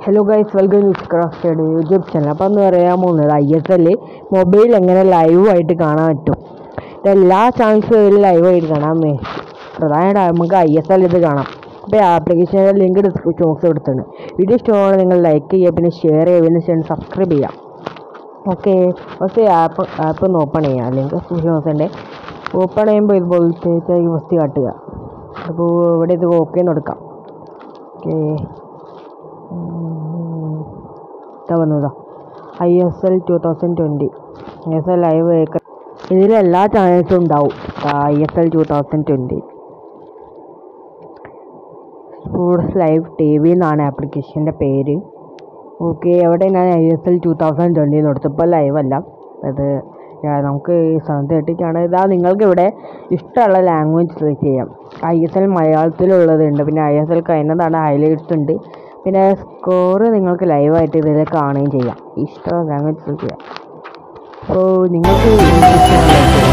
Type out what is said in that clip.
hello guys welcome to crafted YouTube channel അപ്പോൾ എന്ന് പറയാൻ പോകുന്നത് ഐ എസ് എൽ മൊബൈൽ എങ്ങനെ ലൈവായിട്ട് കാണാൻ പറ്റും എല്ലാ ചാനൽസും ലൈവായിട്ട് കാണാൻ വേ പ്രധാനമായിട്ട് നമുക്ക് ഐ എസ് എൽ ഇത് കാണാം അപ്പോൾ ആപ്ലിക്കേഷൻ്റെ ലിങ്ക് ഡിസ്ക്രിപ്ഷൻ ബോക്സ് കൊടുത്താണ് വീഡിയോ ഇഷ്ടമാണ് നിങ്ങൾ ലൈക്ക് ചെയ്യുക പിന്നെ ഷെയർ ചെയ്യുക പിന്നെ ചാനൽ സബ്സ്ക്രൈബ് ചെയ്യാം ഓക്കെ ഫസ്റ്റ് ആപ്പ് ആപ്പ് ഒന്ന് ഓപ്പൺ ചെയ്യാം ലിങ്ക് ഡിസ്ക്രിപ്ഷൻ ബോക്സിൻ്റെ ഓപ്പൺ ചെയ്യുമ്പോൾ ഇതുപോലത്തെ ഫസ്റ്റ് കാട്ടുക അപ്പോൾ ഇവിടെ ഇത് ഓക്കെ എന്ന് കൊടുക്കാം ഓക്കെ ഇതാ വന്നതാ I S L two thousand twenty I S L live ഇതിൽ എല്ലാ ചാനൽസും ഉണ്ടാവും I S L two thousand twenty sports live T V എന്നാണ് ആപ്ലിക്കേഷൻ്റെ പേര് ഓക്കെ അവിടെ ഞാൻ I S L two thousand twenty എന്ന് കൊടുത്തു ഇപ്പോൾ ലൈവ് അല്ല അത് ഞാൻ നമുക്ക് സെവൻ തേർട്ടിക്കാണ് ഇതാ നിങ്ങൾക്ക് ഇവിടെ ഇഷ്ടമുള്ള ലാംഗ്വേജ് സെലക്ട് ചെയ്യാം ഐ എസ് എൽ മലയാളത്തിലുള്ളതുണ്ട് പിന്നെ ഐ എസ് എൽ കഴിഞ്ഞതാണ് ഹൈലൈറ്റ്സ് ഉണ്ട് പിന്നെ സ്കോറ് നിങ്ങൾക്ക് ലൈവായിട്ട് ഇതിൽ കാണുകയും ചെയ്യാം ഇഷ്ടമുള്ള ലാംഗ്വേജ് സെലക്ട് ചെയ്യാം അപ്പോൾ നിങ്ങൾക്ക് ഇംഗ്ലീഷ്